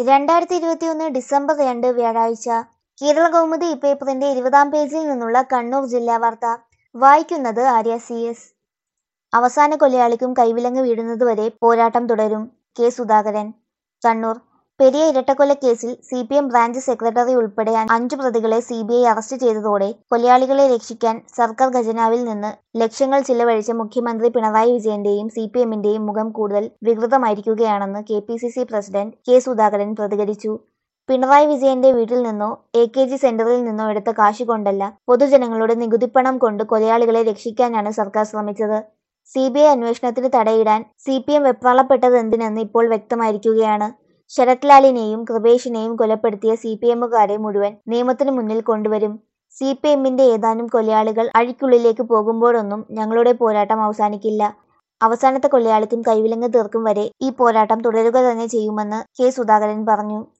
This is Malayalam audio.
രണ്ടായിരത്തി ഇരുപത്തിയൊന്ന് ഡിസംബർ രണ്ട് വ്യാഴാഴ്ച കേരള കൗമുദി പേപ്പറിന്റെ ഇരുപതാം പേജിൽ നിന്നുള്ള കണ്ണൂർ ജില്ലാ വാർത്ത വായിക്കുന്നത് ആര്യ സി എസ് അവസാന കൊലയാളിക്കും കൈവിലങ്ങ് വീഴുന്നതുവരെ പോരാട്ടം തുടരും കെ സുധാകരൻ കണ്ണൂർ പെരിയ ഇരട്ടക്കൊലക്കേസിൽ C P M branch secretary ഉൾപ്പെടെ അഞ്ചു പ്രതികളെ സി ബി ഐ അറസ്റ്റ് ചെയ്തതോടെ കൊലയാളികളെ രക്ഷിക്കാൻ സർക്കാർ ഖജനാവിൽ നിന്ന് ലക്ഷങ്ങൾ ചിലവഴിച്ച മുഖ്യമന്ത്രി പിണറായി വിജയന്റെയും സി പി എമ്മിന്റെയും മുഖം കൂടുതൽ വികൃതമായിരിക്കുകയാണെന്ന് K P C C president K Sudhakaran പ്രതികരിച്ചു പിണറായി വിജയന്റെ വീട്ടിൽ നിന്നോ എ കെ ജി സെന്ററിൽ നിന്നോ എടുത്ത കാശ് കൊണ്ടല്ല പൊതുജനങ്ങളുടെ നികുതിപ്പണം കൊണ്ട് കൊലയാളികളെ രക്ഷിക്കാനാണ് സർക്കാർ ശ്രമിച്ചത് സി ബി ഐ അന്വേഷണത്തിന് തടയിടാൻ സി പി എം വെപ്രാളപ്പെട്ടത് എന്തിനെന്ന് ഇപ്പോൾ വ്യക്തമായിരിക്കുകയാണ് ശരത് ലാലിനെയും കൃപേഷിനെയും കൊലപ്പെടുത്തിയ സി പി എമ്മുകാരെ മുഴുവൻ നിയമത്തിന് മുന്നിൽ കൊണ്ടുവരും സി പി എമ്മിന്റെ ഏതാനും കൊലയാളികൾ അഴിക്കുള്ളിലേക്ക് പോകുമ്പോഴൊന്നും ഞങ്ങളുടെ പോരാട്ടം അവസാനിക്കില്ല അവസാനത്തെ കൊലയാളിക്കും കൈവിലങ്ങ് തീർക്കും വരെ ഈ പോരാട്ടം തുടരുക തന്നെ ചെയ്യുമെന്ന് കെ സുധാകരൻ പറഞ്ഞു